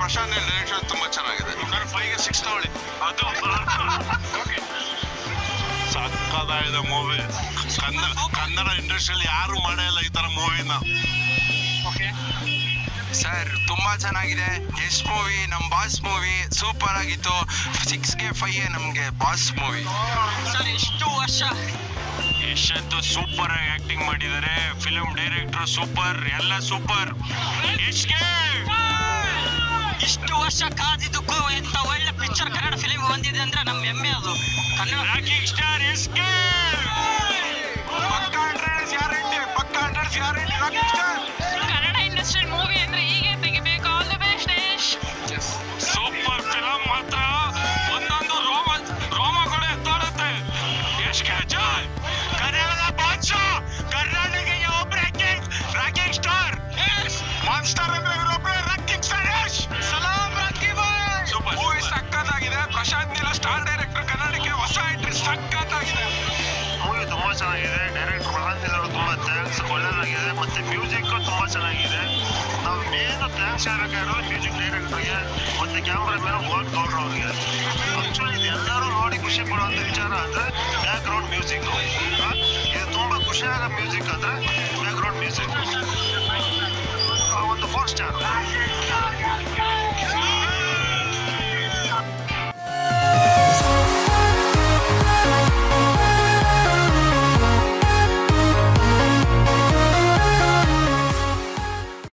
Prashant direction ತುಂಬಾ ಚೆನ್ನಾಗಿದೆ ನಾನು ಫೈವ್ಗೆ ಸಿಕ್ಸ್ ತಗೊಳ್ಳಿ ಅದು ಸಕ್ಕದಾಗಿದೆ ಮೂವಿ ಕನ್ನಡ ಕನ್ನಡ ಇಂಡಸ್ಟ್ರಿಯಲ್ಲಿ ಯಾರು ಮಾಡೇ ಇಲ್ಲ ಈ ತರ ಮೂವಿನ ಸರ್ ತುಂಬಾ ಚೆನ್ನಾಗಿದೆ ಎಸ್ ಮೂವಿ ನಮ್ಮ ಬಾಸ್ ಮೂವಿ ಸೂಪರ್ ಆಗಿತ್ತು ಸಿಕ್ಸ್ಗೆ ಫೈವ್ ನಮಗೆ ಬಾಸ್ ಮೂವಿ ಸರ್ ಎಷ್ಟು ವರ್ಷ ಯಶಂತು ಸೂಪರ್ ಆಗಿ ಆಕ್ಟಿಂಗ್ ಮಾಡಿದ್ದಾರೆ ಫಿಲ್ಮ್ ಡೈರೆಕ್ಟರ್ ಸೂಪರ್ ಎಲ್ಲ ಸೂಪರ್ ಯಶ್ಗೆ ಇಷ್ಟು ವರ್ಷ ಕಾದಿದ್ದಕ್ಕೂ ಇಂಥ ಒಳ್ಳೆ ಪಿಕ್ಚರ್ ಕನ್ನಡ ಫಿಲಿಮ್ ಬಂದಿದೆ ಅಂದ್ರೆ ನಮ್ಮ ಹೆಮ್ಮೆ ಅದು ಕನ್ನಡ ರಾಕಿಂಗ್ ಸ್ಟಾರ್ ಯಶ್ಗೆ ಕನ್ನಡ ಇಂಡಸ್ಟ್ರಿಯಲ್ ಮೂವಿ ಅಂದ್ರೆ ಹೀಗೆ ತೆಗಿಬೇಕು all the best Yash super film ಮಾತ್ರ ಒಂದೊಂದು ರೋಮ ರೋಮ ಕೂಡ ಎತ್ತಾಡುತ್ತೆ ಯಶ್ಗೆ ಜಾಯ್ ಕನ್ನಡದ ಬಾದ್ಶಾ ಕರ್ನಾಟಕಕ್ಕೆ ಒಬ್ಬರೇ ಕಿಂಗ್ ರಾಕಿಂಗ್ ಸ್ಟಾರ್ ಮಾನ್ಸ್ಟರ್ ಅಂದ್ರೆ ಇವರೊಬ್ಬರೇ ರಾಕಿಂಗ್ ಸ್ಟಾರ್ ಯಶ್ ಸಲಾಮ್ ರಾಕಿ ಬಾಯ್ ಸೂಪರ್ ಮೂವಿ ಸಕ್ಕತ್ತಾಗಿದೆ ಪ್ರಶಾಂತ್ ನೀಲ ಸ್ಟಾರ್ ಡೈರೆಕ್ಟರ್ ಕನ್ನಡಕ್ಕೆ ಹೊಸ ಎಂಟ್ರಿ ಸಕ್ಕತ್ತಾಗಿದೆ ಮೂವಿ ತುಂಬಾ ಚೆನ್ನಾಗಿದೆ ಡೈರೆಕ್ಟರ್ ಪ್ರಶಾಂತ್ ನೀಲ್ ಅವರು ತುಂಬಾ ಥ್ಯಾಂಕ್ಸ್ ಒಳ್ಳೇದಾಗಿದೆ ಮತ್ತೆ ಮ್ಯೂಸಿಕ್ ತುಂಬಾ ಚೆನ್ನಾಗಿದೆ ನಾವು ಮೇನ್ ಥ್ಯಾಂಕ್ಸ್ ಯಾರಕ್ಕೆ ಹೇಳಿದ್ರೆ ಮ್ಯೂಸಿಕ್ ಡೈರೆಕ್ಟರ್ಗೆ ಮತ್ತೆ ಕ್ಯಾಮ್ರಾಮನ್ ಗೋಲ್ಡ್ ಗೌಡ್ರ ಅವ್ರಿಗೆ ಆಕ್ಚುಲಿ ಇದು ಎಲ್ಲರೂ ನೋಡಿ ಖುಷಿ ಪಡುವಂಥ ವಿಚಾರ ಅಂದ್ರೆ ಬ್ಯಾಕ್ ಗ್ರೌಂಡ್ ಮ್ಯೂಸಿಕ್ ಇದು ತುಂಬಾ ಖುಷಿಯಾಗೋ ಮ್ಯೂಸಿಕ್ ಅಂದ್ರೆ ಬ್ಯಾಕ್ ಗ್ರೌಂಡ್ ಮ್ಯೂಸಿಕ್ ಒಂದು ಫೋರ್ ಸ್ಟಾರ್